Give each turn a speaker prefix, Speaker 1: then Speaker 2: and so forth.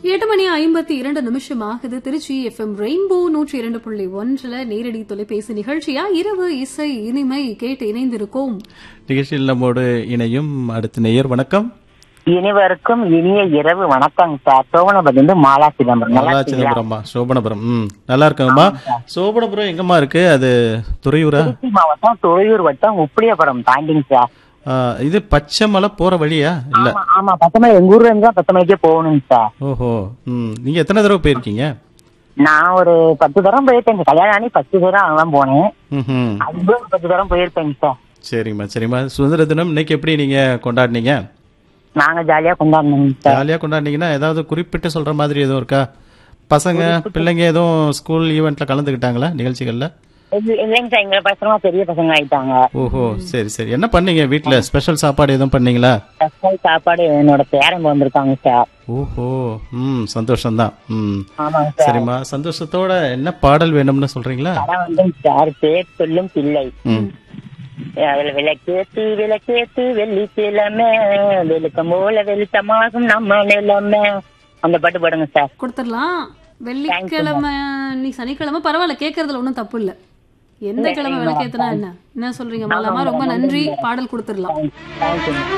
Speaker 1: எட்டு மணி ஐம்பத்தி இரண்டு நிமிஷம் ஆகுது திருச்சி எஃப்எம் ரெயின்போ நூற்றி இரண்டு புள்ளி ஒன்றுல நேரடி தொலைபேசி நிகழ்ச்சியா இரவு இசை இனிமை கேட்டு இணைந்திருக்கோம்
Speaker 2: நிகழ்ச்சியில் நம்மோடு இணையும் அடுத்த நேயர் வணக்கம்
Speaker 3: இனிவருக்கும் இனிய இரவு வணக்கம் சார் சோவனபதி வந்து மாலா சிதம்பரம் நல்லா
Speaker 2: நல்லா
Speaker 3: இருக்கீங்களா?
Speaker 2: சிதம்பரம்மா சோபனபுரம் ம் நல்லா இருக்கங்கம்மா சோபனபுரம் எங்கம்மா இருக்கு அது துறையூரா
Speaker 3: திருச்சி மாவட்டம் துறையூர் வட்டம் உப்பிலியபுரம் தாண்டிங்க சார்
Speaker 2: ஆ, இது பச்சை மலை போற வழியா இல்ல
Speaker 3: ஆமா ஆமா பத்தமலை எங்க ஊர்ல இருந்து தான் பத்தமலைக்கே போகணுங்க சார்
Speaker 2: ஓஹோ ம் நீங்க எத்தனை தடவை போயிருக்கீங்க
Speaker 3: நான் ஒரு பத்து தரம் போயிருக்கேன் கல்யாணம் ஆனி பத்து தரம் அங்கதான் போனேன்
Speaker 2: ம்
Speaker 3: அதுக்கு ஒரு பத்து தரம் போயிருப்பேங்க சார்
Speaker 2: சரிம்மா சரிம்மா சுதந்திர தினம் இன்னைக்கு எப்படி நீங்க கொண்டாடினீங்க
Speaker 3: நாங்க ஜாலியா கொண்டாடணுங்க சார்
Speaker 2: ஜாலியா கொண்டாடினீங்கன்னா ஏதாவது குறிப்பிட்டு சொல்ற மாதிரி எதுவும் இருக்கா பசங்க பிள்ளைங்க எதுவும் ஸ்கூல் ஈவெண்ட்ல கலந்துக்கிட்டாங்களா நிகழ்ச்சிகள்ல
Speaker 3: இல்ல- இல்லைங்க சார் எங்க பசங்க பெரிய பசங்க ஆயிட்டாங்க
Speaker 2: ஓஹோ சரி சரி என்ன பண்ணீங்க வீட்ல ஸ்பெஷல் சாப்பாடு எதுவும் பண்ணீங்களா
Speaker 3: ஸ்பெஷல் சாப்பாடு என்னோட பேரன் வந்திருக்காங்க சார்
Speaker 2: ஓஹோ ம் சந்தோஷம்தான் ம்
Speaker 3: ஆமாங்க சார்
Speaker 2: சரிம்மா சந்தோஷத்தோட என்ன பாடல் வேணும்னு சொல்றீங்களா
Speaker 3: படம் வந்து சார் பேர் சொல்லும் பிள்ளை
Speaker 2: ம்
Speaker 3: அதுல விளக்கேத்து விளக்கேத்து வெள்ளிக்கிழமை வெளுக்கம் போல வெளிச்சமாகும் நம்ம நிலைமை அந்த பாட்டு பாடுங்க சார்
Speaker 1: கொடுத்துடலாம் வெள்ளிக்கிழமை நீ சனிக்கிழமை பரவாயில்ல கேட்கறதுல ஒன்றும் தப்பு இல்ல எந்த கிழமை விளக்கேத்துனா என்ன என்ன சொல்றீங்க மாலாமா ரொம்ப நன்றி பாடல் கொடுத்துடலாம்
Speaker 3: தேங்க்யூ